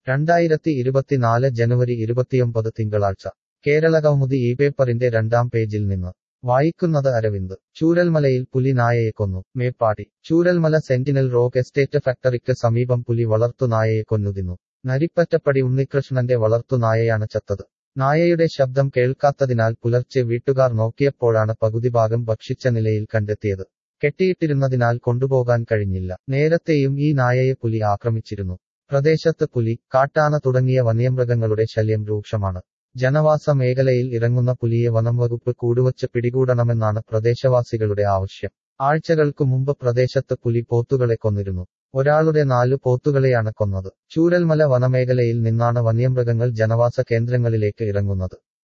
രണ്ടായിരത്തി ഇരുപത്തിനാല് ജനുവരി ഇരുപത്തിയൊമ്പത് തിങ്കളാഴ്ച കേരളകൗമുദി ഈ പേപ്പറിന്റെ രണ്ടാം പേജിൽ നിന്ന് വായിക്കുന്നത് അരവിന്ദ് ചൂരൽമലയിൽ പുലി നായയെ കൊന്നു Meppadi Chooralmala sentinel rock estate ഫാക്ടറിക്ക് സമീപം പുലി വളർത്തുനായയെ കൊന്നുതിന്നു നരിപ്പറ്റപ്പടി ഉണ്ണികൃഷ്ണന്റെ വളർത്തുനായയാണ് ചത്തത് നായയുടെ ശബ്ദം കേൾക്കാത്തതിനാൽ പുലർച്ചെ വീട്ടുകാർ നോക്കിയപ്പോഴാണ് പകുതി ഭാഗം ഭക്ഷിച്ച നിലയിൽ കണ്ടെത്തിയത് കെട്ടിയിട്ടിരുന്നതിനാൽ കൊണ്ടുപോകാൻ കഴിഞ്ഞില്ല നേരത്തെയും ഈ നായയെ പുലി ആക്രമിച്ചിരുന്നു പ്രദേശത്ത് പുലി കാട്ടാന തുടങ്ങിയ വന്യമൃഗങ്ങളുടെ ശല്യം രൂക്ഷമാണ് ജനവാസ മേഖലയിൽ ഇറങ്ങുന്ന പുലിയെ വനംവകുപ്പ് കൂടുവച്ച് പിടികൂടണമെന്നാണ് പ്രദേശവാസികളുടെ ആവശ്യം ആഴ്ചകൾക്കു മുമ്പ് പ്രദേശത്ത് പുലി പോത്തുകളെ കൊന്നിരുന്നു ഒരാളുടെ നാലു പോത്തുകളെയാണ് കൊന്നത് ചൂരൽമല വനമേഖലയിൽ നിന്നാണ് വന്യമൃഗങ്ങൾ ജനവാസ കേന്ദ്രങ്ങളിലേക്ക് ഇറങ്ങുന്നത്